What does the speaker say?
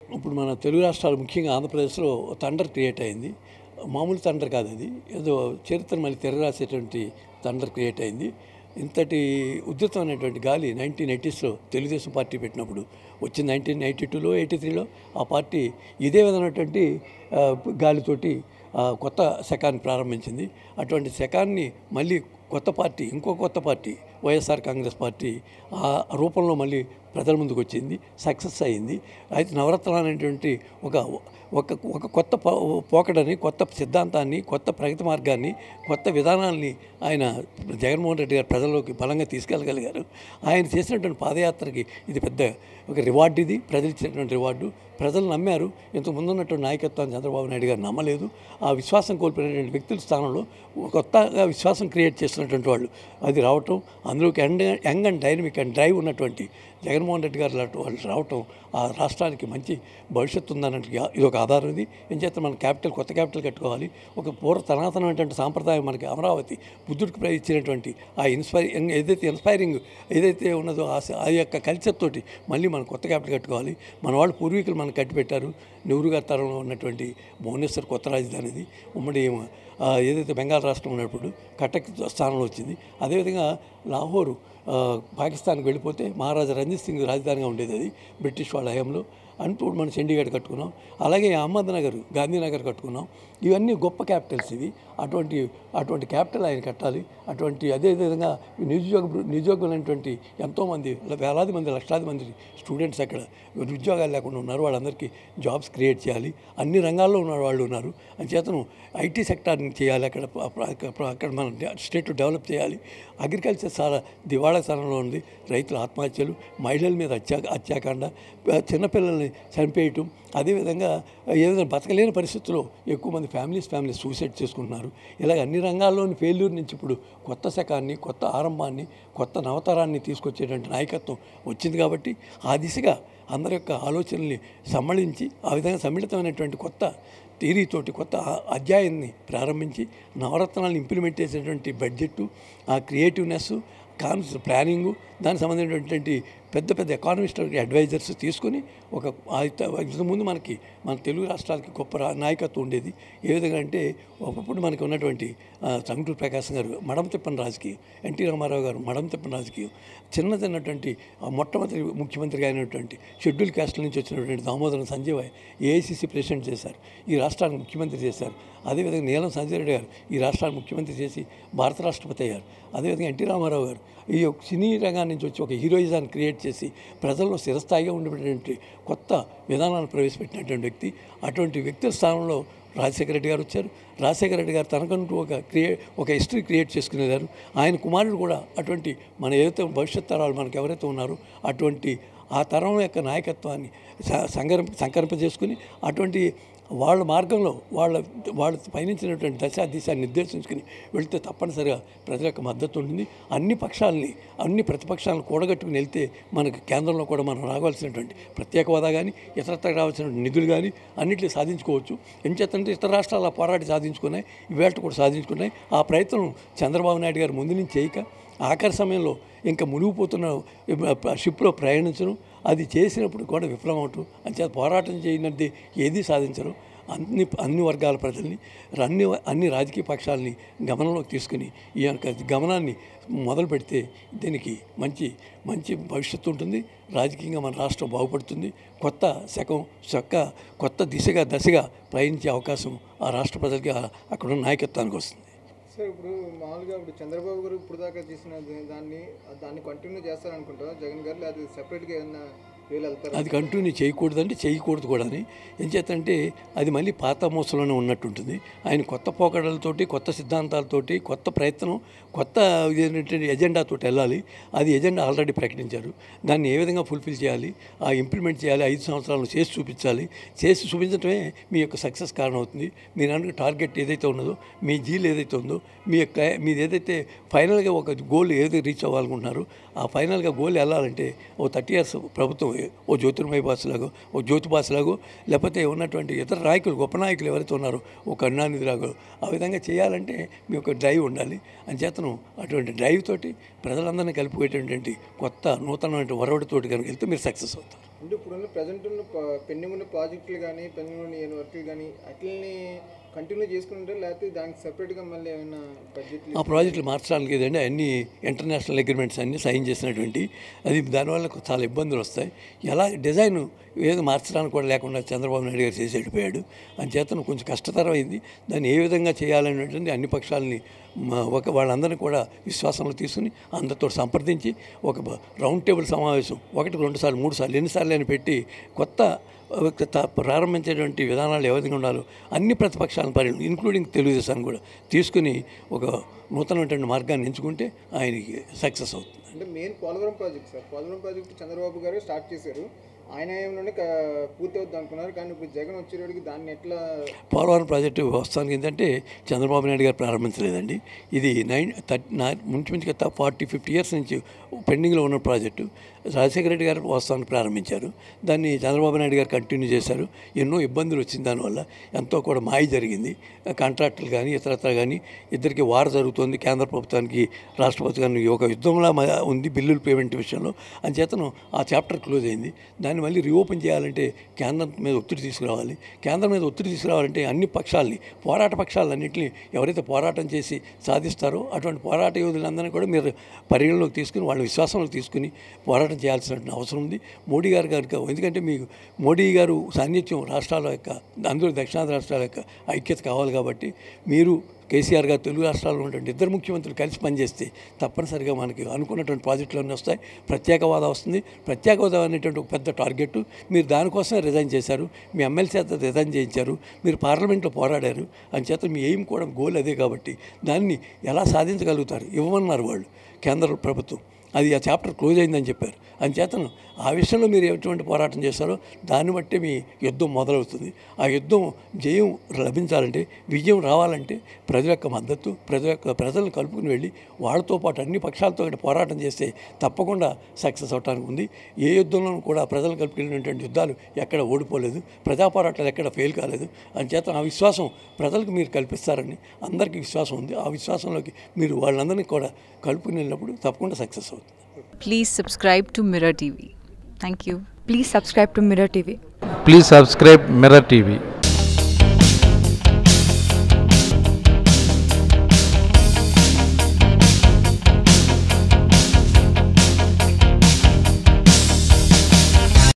ఇప్పుడు మన తెలుగు రాష్ట్రాలు ముఖ్యంగా ఆంధ్రప్రదేశ్లో తండర్ క్రియేట్ అయింది మామూలు తండర్ కాదు అది ఏదో చరిత్ర మళ్ళీ తెరరాసేటువంటి తండర్ క్రియేట్ అయింది ఇంతటి ఉధృతమైనటువంటి గాలి నైన్టీన్ ఎయిటీస్లో తెలుగుదేశం పార్టీ పెట్టినప్పుడు వచ్చింది నైన్టీన్ ఎయిటీ టూలో ఎయిటీ త్రీలో ఆ పార్టీ ఇదే విధమైనటువంటి ఆ, గాలితోటి ఆ, కొత్త శకాన్ని ప్రారంభించింది అటువంటి శకాన్ని మళ్ళీ కొత్త పార్టీ ఇంకో కొత్త పార్టీ వైఎస్ఆర్ కాంగ్రెస్ పార్టీ ఆ రూపంలో మళ్ళీ ప్రజల ముందుకు వచ్చింది సక్సెస్ అయింది అయితే నవరత్నాలు అనేటువంటి ఒక ఒక ఒక కొత్త పో- పోకడని కొత్త సిద్ధాంతాన్ని కొత్త ప్రగతి మార్గాన్ని కొత్త విధానాల్ని ఆయన జగన్మోహన్ రెడ్డి గారు ప్రజల్లోకి బలంగా తీసుకెళ్ళగలిగారు ఆయన చేసినటువంటి పాదయాత్రకి ఇది పెద్ద ఒక రివార్డు ఇది ప్రజలు ఇచ్చినటువంటి రివార్డు ప్రజలు నమ్మారు ఇంతకు ముందు ఉన్నటువంటి నాయకత్వాన్ని చంద్రబాబు నాయుడు గారు నమ్మలేదు ఆ విశ్వాసం కోల్పోయినటువంటి వ్యక్తుల స్థానంలో కొత్తగా విశ్వాసం క్రియేట్ చేస్తున్నటువంటి వాళ్ళు అది రావటం అందులోకి young young and dynamic and drive ఉన్నటువంటి జగన్మోహన్ రెడ్డి గారు లాంటి వాళ్ళు రావటం ఆ రాష్ట్రానికి మంచి భవిష్యత్తు ఉందన్నట్టు ఇది ఒక ఆధారం ఇది ఏం చేస్తే మన క్యాపిటల్ కొత్త క్యాపిటల్ కట్టుకోవాలి ఒక పూర్వ సనాతనమైనటువంటి సాంప్రదాయం మనకి అమరావతి బుద్ధుడికి ప్ర- ఇచ్చినటువంటి ఆ ఇన్స్పైర్ ఏదైతే ఇన్స్పైరింగ్ ఏదైతే ఉన్నదో ఆ స- ఆ యొక్క కల్చర్ తోటి మళ్ళీ మనం కొత్త క్యాపిటల్ కట్టుకోవాలి మన వాళ్ళు పూర్వీకులు మనకు కట్టిపెట్టారు నెహ్రూ గారి తరంలో ఉన్నటువంటి భువనేశ్వర్ కొత్త రాజధాని ఇది ఉమ్మడి ఆ, ఏదైతే బెంగాల్ రాష్ట్రం ఉన్నప్పుడు కటక్ స్థానంలో వచ్చింది అదేవిధంగా లాహోరు ఆ, పాకిస్తాన్కి వెళ్ళిపోతే మహారాజా రంజిత్ సింగ్ రాజధానిగా ఉండేది అది బ్రిటిష్ వాళ్ళ హయాంలో అంటూ మనం చండీగఢ్ కట్టుకున్నాం అలాగే అహ్మద్నగర్ గాంధీనగర్ కట్టుకున్నాం ఇవన్నీ గొప్ప క్యాపిటల్స్ ఇవి అటువంటి అటువంటి క్యాపిటల్ ఆయన కట్టాలి అటువంటి అదే విధంగా నిరుద్యోగ నిరుద్యోగులైనటువంటి ఎంతోమంది వేలాది మంది లక్షలాది మంది స్టూడెంట్స్ అక్కడ ఉద్యోగాలు లేకుండా ఉన్నారు వాళ్ళందరికీ జాబ్స్ క్రియేట్ చేయాలి అన్ని రంగాల్లో ఉన్న వాళ్ళు ఉన్నారు అంచేతను ఐటీ సెక్టార్ని చేయాలి అక్కడ అక్కడ- అక్కడ మన స్టేట్ డెవలప్ చేయాలి అగ్రికల్చర్ చాలా దివాళా స్థానంలో ఉంది రైతుల ఆత్మహత్యలు మహిళల మీద హత్యా హత్యాకాండ చిన్నపిల్లల్ని చంపేయటం అదేవిధంగా ఏదైనా బతకలేని పరిస్థితుల్లో ఎక్కువ మంది ఫ్యామిలీస్ ఫ్యామిలీస్ సూసైడ్ చేసుకుంటున్నారు ఇలాగ అన్ని రంగాల్లోని ఫెయిల్యూర్ నుంచి ఇప్పుడు కొత్త శకాన్ని కొత్త ఆరంభాన్ని కొత్త నవతరాన్ని తీసుకొచ్చేటువంటి నాయకత్వం వచ్చింది కాబట్టి ఆ దిశగా అందరి యొక్క ఆలోచనల్ని సమ్మళించి ఆ విధంగా సమ్మిళితమైనటువంటి కొత్త థీరీతోటి కొత్త ఆ- అధ్యాయాన్ని ప్రారంభించి నవరత్నాలను ఇంప్లిమెంట్ చేసేటువంటి బడ్జెట్ ఆ క్రియేటివ్నెస్ కాన్స్ ప్లానింగు దానికి సంబంధించినటువంటి పెద్ద పెద్ద ఎకానమిస్ట్ అడ్వైజర్స్ తీసుకొని ఒక ముందు మనకి మన తెలుగు రాష్ట్రాలకి గొప్ప రా- నాయకత్వం ఉండేది ఏ విధంగా అంటే ఒకప్పుడు మనకి ఉన్నటువంటి ఆ, సంగటూరు ప్రకాశం గారు మడం తిప్పని రాజకీయం ఎన్టీ రామారావు గారు మడం తిప్పని రాజకీయం చిన్నదైనటువంటి ఆ మొట్టమొదటి ముఖ్యమంత్రిగా అయినటువంటి షెడ్యూల్ క్యాస్ట్ల నుంచి వచ్చినటువంటి దామోదరం సంజయ్ ఏఐసిసి ప్రెసిడెంట్ చేశారు ఈ రాష్ట్రానికి ముఖ్యమంత్రి చేశారు అదేవిధంగా నీలం సంజయ్ రెడ్డి గారు ఈ రాష్ట్రానికి ముఖ్యమంత్రి చేసి భారత రాష్ట్రపతి అయ్యారు అదేవిధంగా ఎన్టీ రామారావు గారు ఈ యొక్క సినీ రంగాన్ని నుంచి వచ్చి ఒక హీరోయిజాన్ని క్రియేట్ చేసి ప్రజల్లో స్థిరస్థాయిగా ఉండేటువంటి కొత్త విధానాలను ప్రవేశపెట్టినటువంటి వ్యక్తి అటువంటి వ్యక్తుల స్థానంలో రాజశేఖర రెడ్డి గారు వచ్చారు రాజశేఖర రెడ్డి గారు తనకంటూ ఒక క్రియే ఒక హిస్టరీ క్రియేట్ చేసుకునేవారు ఆయన కుమారుడు కూడా అటువంటి మన ఏదైతే భవిష్యత్ తరాలు మనకు ఎవరైతే ఉన్నారో అటువంటి ఆ తరం యొక్క నాయకత్వాన్ని స- సంకరం సంకరింపజేసుకుని అటువంటి వాళ్ళ మార్గంలో వాళ్ళ వాళ్ళ పయనించినటువంటి దశ దిశాన్ని నిర్దేశించుకుని వెళితే తప్పనిసరిగా ప్రజల యొక్క మద్దతు ఉంటుంది అన్ని పక్షాలని అన్ని ప్రతిపక్షాలను కూడగట్టుకుని వెళ్తే మనకు కేంద్రంలో కూడా మనం రావాల్సినటువంటి ప్రత్యేక హోదా కానీ ఇతరత్ర రావాల్సినటువంటి నిధులు కానీ అన్నింటినీ సాధించుకోవచ్చు ఎంచేతంటే ఇతర రాష్ట్రాల పోరాటి సాధించుకున్నాయి ఇవేళ కూడా సాధించుకున్నాయి ఆ ప్రయత్నం చంద్రబాబు నాయుడు గారు ముందు నుంచి చేయక ఆఖరి సమయంలో ఇంకా మునిగిపోతున్న షిప్లో ప్రయాణించడం అది చేసినప్పుడు కూడా విఫలం అవటం అంచేత పోరాటం చేయనది ఏదీ సాధించరు అన్ని అన్ని వర్గాల ప్రజల్ని అన్ని అన్ని రాజకీయ పక్షాలని గమనంలోకి తీసుకుని ఈ యొక్క గమనాన్ని మొదలు పెడితే దీనికి మంచి మంచి భవిష్యత్తు ఉంటుంది రాజకీయంగా మన రాష్ట్రం బాగుపడుతుంది కొత్త శకం చక్క కొత్త దిశగా దశగా ప్రయాణించే అవకాశం ఆ రాష్ట్ర ప్రజలకి ఆ- అక్కడున్న నాయకత్వానికి వస్తుంది సార్ ఇప్పుడు మామూలుగా ఇప్పుడు చంద్రబాబు గారు ఇప్పుడు దాకా చేసిన దా- దాన్ని దాన్ని కంటిన్యూ చేస్తారనుకుంటారా జగన్ గారు లేదా సెపరేట్గా ఏమన్నా వీళ్ళు వెళ్తారు అది కంటిన్యూ చేయకూడదంటే చేయకూడదు కూడా అని ఏం చేతంటే అది మళ్ళీ పాత మోసలోనే ఉన్నట్టుంటుంది ఆయన కొత్త పోకడలతోటి కొత్త సిద్ధాంతాలతోటి కొత్త ప్రయత్నం కొత్త ఇదేంటంటే ఎజెండాతోటి వెళ్ళాలి అది ఎజెండా ఆల్రెడీ ప్రకటించారు దాన్ని ఏ విధంగా ఫుల్ఫిల్ చేయాలి ఆ ఇంప్లిమెంట్ చేయాలి ఐదు సంవత్సరాలు చేసి చూపించాలి చేసి చూపించడమే మీ యొక్క సక్సెస్ కారణం అవుతుంది మీరు అనుకున్న టార్గెట్ ఏదైతే ఉన్నదో మీ జీల్ ఏదైతే ఉందో మీ యొక్క మీది ఏదైతే ఫైనల్గా ఒక గోల్ ఏదైతే రీచ్ అవ్వాలనుకుంటున్నారో ఆ ఫైనల్గా గోల్ వెళ్ళాలంటే ఓ థర్టీ ఇయర్స్ ప్రభుత్వం ఓ జ్యోతిర్మయ బాసులాగో ఓ జ్యోతి బాసులాగో లేకపోతే ఉన్నటువంటి ఇతర నాయకులు గొప్ప నాయకులు ఎవరైతే ఉన్నారో ఓ కరుణానిధిలాగో ఆ విధంగా చేయాలంటే మీ యొక్క డ్రైవ్ ఉండాలి అంచేతను అటువంటి డ్రైవ్ తోటి ప్రజలందరినీ కలిపిపోయేటటువంటి కొత్త నూతనమైన వరవడితోటి కనుక వెళ్తే మీరు సక్సెస్ అవుతారు అంటే ఇప్పుడున్న ప్రజెంట్ ఉన్న ప- పెండింగ్ ఉన్న ప్రాజెక్టులు కానీ పెండింగ్ ఉన్న వర్క్లు కానీ వాటిని కంటిన్యూ చేసుకుంటే లేకపోతే దానికి సెపరేట్గా మళ్ళీ ఏమైనా బడ్జెట్లు ఆ ప్రాజెక్టులు మార్చడానికి ఏదంటే అన్ని ఇంటర్నేషనల్ అగ్రిమెంట్స్ అన్ని సైన్ చేసినటువంటి అది దానివల్ల చాలా ఇబ్బందులు వస్తాయి ఎలా డిజైన్ ఏదో మార్చడానికి కూడా లేకుండా చంద్రబాబు నాయుడు గారు చేసి వెళ్ళిపోయాడు అని చేతను కొంచెం కష్టతరమైంది దాన్ని ఏ విధంగా చేయాలనేటువంటి అన్ని పక్షాలని మా- ఒక వాళ్ళందరినీ కూడా విశ్వాసంలో తీసుకుని అందరితో సంప్రదించి ఒక బ- రౌండ్ టేబుల్ సమావేశం ఒకటి రెండు సార్లు మూడు సార్లు ఎన్నిసార్లు అని పెట్టి కొత్త ఒక త- ప్రారంభించేటువంటి విధానాలు ఏ విధంగా ఉండాలో అన్ని ప్రతిపక్షాలను పరిగణ ఇంక్లూడింగ్ తెలుగుదేశాన్ని కూడా తీసుకుని ఒక నూతనమైనటువంటి మార్గాన్ని ఎంచుకుంటే ఆయనకి సక్సెస్ అవుతుంది అంటే main Polavaram project sir Polavaram project Chandrababu గారు స్టార్ట్ చేశారు ఆయన ఏమన్నా పూర్తి అవుద్ది అనుకున్నారు కానీ ఇప్పుడు జగన్ వచ్చేటికి దాన్ని ఎట్లా పోలవరం ప్రాజెక్టు వాస్తవానికి ఏంటంటే చంద్రబాబు నాయుడు గారు ప్రారంభించలేదండి ఇది నైన్ థర్టీ నా ముంచుమించుగా ఫార్టీ ఫిఫ్టీ ఇయర్స్ నుంచి పెండింగ్లో ఉన్న ప్రాజెక్టు రాజశేఖర రెడ్డి గారు వాస్తవానికి ప్రారంభించారు దాన్ని చంద్రబాబు నాయుడు గారు కంటిన్యూ చేశారు ఎన్నో ఇబ్బందులు వచ్చింది దానివల్ల ఎంతో కూడా మాయ జరిగింది కాంట్రాక్టులు కానీ ఇతరత్ర కానీ ఇద్దరికి వార్ జరుగుతోంది కేంద్ర ప్రభుత్వానికి రాష్ట్ర ప్రభుత్వానికి ఒక యుద్ధంలా మ- ఉంది బిల్లుల పేమెంట్ విషయంలో అంచేతను ఆ చాప్టర్ క్లోజ్ అయింది దాన్ని మళ్ళీ రీఓపెన్ చేయాలంటే కేంద్రం మీద ఒత్తిడి తీసుకురావాలి కేంద్రం మీద ఒత్తిడి తీసుకురావాలంటే అన్ని పక్షాలని పోరాట పక్షాలన్నింటినీ ఎవరైతే పోరాటం చేసి సాధిస్తారో అటువంటి పోరాట యోధులందరినీ కూడా మీరు పరిగణలోకి తీసుకుని వాళ్ళ విశ్వాసంలోకి తీసుకుని పోరాటం చేయాల్సిన అవసరం ఉంది మోడీ గారు కనుక ఎందుకంటే మీకు మోడీ గారు సాన్నిధ్యం రాష్ట్రాల యొక్క అందులో దక్షిణాది రాష్ట్రాల యొక్క ఐక్యత కావాలి కాబట్టి మీరు కేసీఆర్ గారు తెలుగు రాష్ట్రాల్లో ఉన్నటువంటి ఇద్దరు ముఖ్యమంత్రులు కలిసి పనిచేస్తే తప్పనిసరిగా మనకి అనుకున్నటువంటి ప్రాజెక్టులన్నీ వస్తాయి ప్రత్యేక హోదా వస్తుంది ప్రత్యేక హోదా అనేటువంటి ఒక పెద్ద టార్గెట్ మీరు దానికోసమే రిజైన్ చేశారు మీ ఎమ్మెల్సీ చేత రిజైన్ చేయించారు మీరు పార్లమెంట్లో పోరాడారు అని చేత మీ ఎయిమ్ కూడా గోల్ అదే కాబట్టి దాన్ని ఎలా సాధించగలుగుతారు ఇవ్వమన్నారు వాళ్ళు కేంద్ర ప్రభుత్వం అది ఆ చాప్టర్ క్లోజ్ అయిందని చెప్పారు అంచేతను ఆ విషయంలో మీరు ఎటువంటి పోరాటం చేస్తారో దాన్ని బట్టే మీ యుద్ధం మొదలవుతుంది ఆ యుద్ధం జయం లభించాలంటే విజయం రావాలంటే ప్రజల యొక్క మద్దతు ప్రజల యొక్క ప్రజలను కలుపుకుని వెళ్ళి వాళ్ళతో పాటు అన్ని పక్షాలతో ఇక్కడ పోరాటం చేస్తే తప్పకుండా సక్సెస్ అవడానికి ఉంది ఏ యుద్ధంలోనూ కూడా ప్రజలు కలుపుకెళ్ళినటువంటి యుద్ధాలు ఎక్కడ ఓడిపోలేదు ప్రజా పోరాటాలు ఎక్కడ ఫెయిల్ కాలేదు అంచేత ఆ విశ్వాసం ప్రజలకు మీరు కల్పిస్తారని అందరికీ విశ్వాసం ఉంది ఆ విశ్వాసంలోకి మీరు వాళ్ళందరినీ కూడా కలుపుకుని వెళ్ళినప్పుడు తప్పకుండా సక్సెస్ అవుతుంది Please subscribe to Mirror TV. Thank you. Please subscribe to Mirror TV. Please subscribe Mirror TV.